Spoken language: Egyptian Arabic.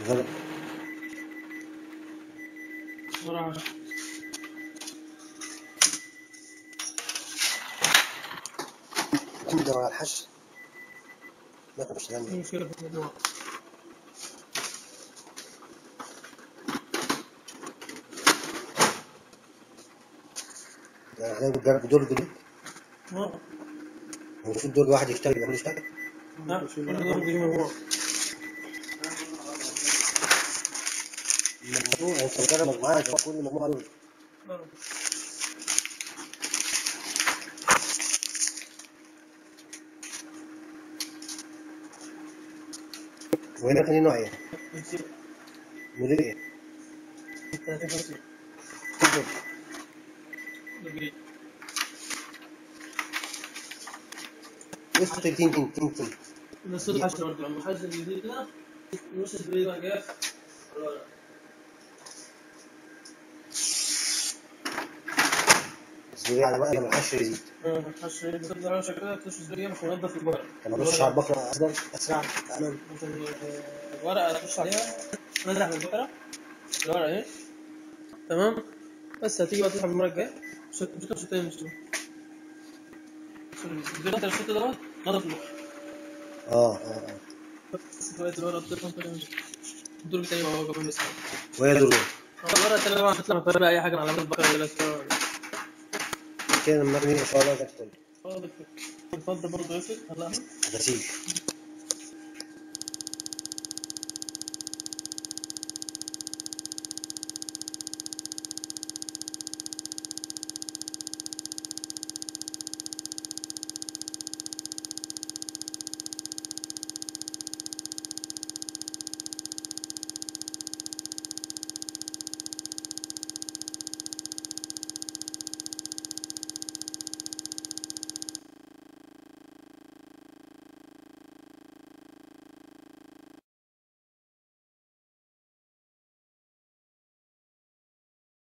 غلط بسرعة كل ده على الحش ما كان مش ايه غني المشكلة في الموضوع؟ يعني احنا بنجرب دور دول اه المفروض دور واحد يشتغل يبقى يشتغل لا كل دول بيجي مجموعة المفروض انت بتجرب مجموعات هو كل مجموعه دول اه وهنا تاني نوع ايه؟ بنسيب مدير ايه؟ 30 50 تفضل. دقيقة وسط تين تين تين تين بس صوت حشر برضه لما حشر الجديد كده نص سبراي بقى جاف الزبير على بقى لما الحش يزيد حشر تبدا على شكلها تخش سبراي مش منظف الورق لما نرش على البقره افضل اسرع امان مثلا الورقة تخش عليها نزح من البقرة الورقة اهي تمام بس هتيجي بقى تسحب المرة الجاية مش هت- مش هتمشي تاني مش هتمشي. انت الشوط دوت نضف البقرة اه اه اه بس دلوقتي الورقة بتفهم كده مش الدور بتاعي هو كمان بس وهي دور دول. الورقة التانية طبعا هتطلع من بقى أي حاجة على علامات البقرة ولا كده لما ارمي ان شاء الله جت فاضل فاضل برضه يفرق هلا غسيل